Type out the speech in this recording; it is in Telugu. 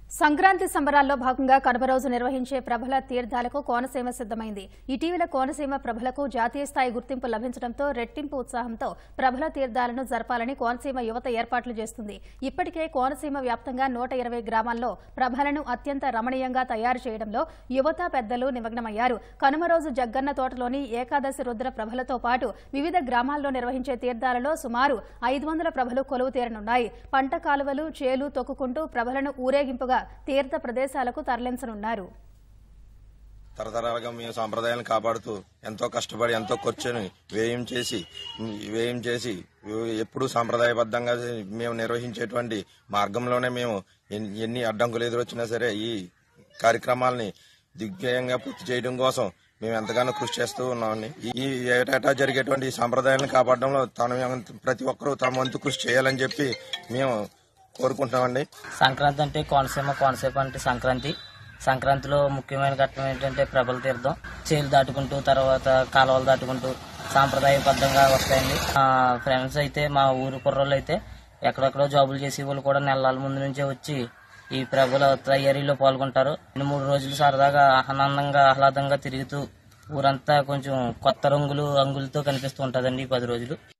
సంక్రాంతి సంబరాల్లో భాగంగా కడప రోజు నిర్వహించే ప్రభల తీర్థాలకు కోనసీమ సిద్దమైంది ఇటీవల కోనసీమ ప్రభలకు జాతీయ స్థాయి గుర్తింపు లభించడంతో రెట్టింపు ఉత్సాహంతో ప్రభల తీర్థాలను జరపాలని కోనసీమ యువత ఏర్పాట్లు చేస్తుంది ఇప్పటికే కోనసీమ వ్యాప్తంగా నూట ఇరవై గ్రామాల్లో ప్రభలను అత్యంత రమణీయంగా తయారు చేయడంలో యువత పెద్దలు నిమగ్నమయ్యారు కనుమ రోజు జగ్గన్న తోటలోని ఏకాదశి రుద్ర ప్రభలతో పాటు వివిధ గ్రామాల్లో నిర్వహించే తీర్థాలలో సుమారు ఐదు వందల ప్రభలు కొలువు తీరనున్నాయి పంట కాలువలు చేలు తొక్కుకుంటూ ప్రభలను ఊరేగింపుగా తీర్థ ప్రదేశాలకు తరలించనున్నారు తరతరాలుగా మేము సాంప్రదాయాలను కాపాడుతూ ఎంతో కష్టపడి ఎంతో ఖర్చుని వ్యయం చేసి వ్యయం చేసి ఎప్పుడూ సాంప్రదాయబద్ధంగా మేము నిర్వహించేటువంటి మార్గంలోనే మేము ఎన్- ఎన్ని అడ్డంకులు ఎదురొచ్చినా సరే ఈ కార్యక్రమాలని దిగ్విజయంగా పూర్తి చేయడం కోసం మేము ఎంతగానో కృషి చేస్తూ ఉన్నామండి ఈ ఏటేటా జరిగేటువంటి ఈ సాంప్రదాయాలను కాపాడడంలో తన ప్రతి ఒక్కరూ తమ వంతు కృషి చేయాలని చెప్పి మేము కోరుకుంటున్నామండి సంక్రాంతి అంటే కోనసీమ కోనసీమ అంటే సంక్రాంతి సంక్రాంతిలో ముఖ్యమైన ఘట్టం ఏంటంటే ప్రభల తీర్థం చేలు దాటుకుంటూ తర్వాత కాలువలు దాటుకుంటూ సాంప్రదాయబద్ధంగా వస్తాయండి మా ఫ్రెండ్స్ అయితే మా ఊరు కుర్రోళ్ళు అయితే ఎక్కడెక్కడో జాబులు చేసే వాళ్ళు కూడా నెలల ముందు నుంచే వచ్చి ఈ ప్రభల తయారీలో పాల్గొంటారు రెండు మూడు రోజులు సరదాగా ఆనందంగా ఆహ్లాదంగా తిరుగుతూ ఊరంతా కొంచెం కొత్త రంగులు అంగులతో కనిపిస్తూ ఉంటుందండి ఈ పది రోజులు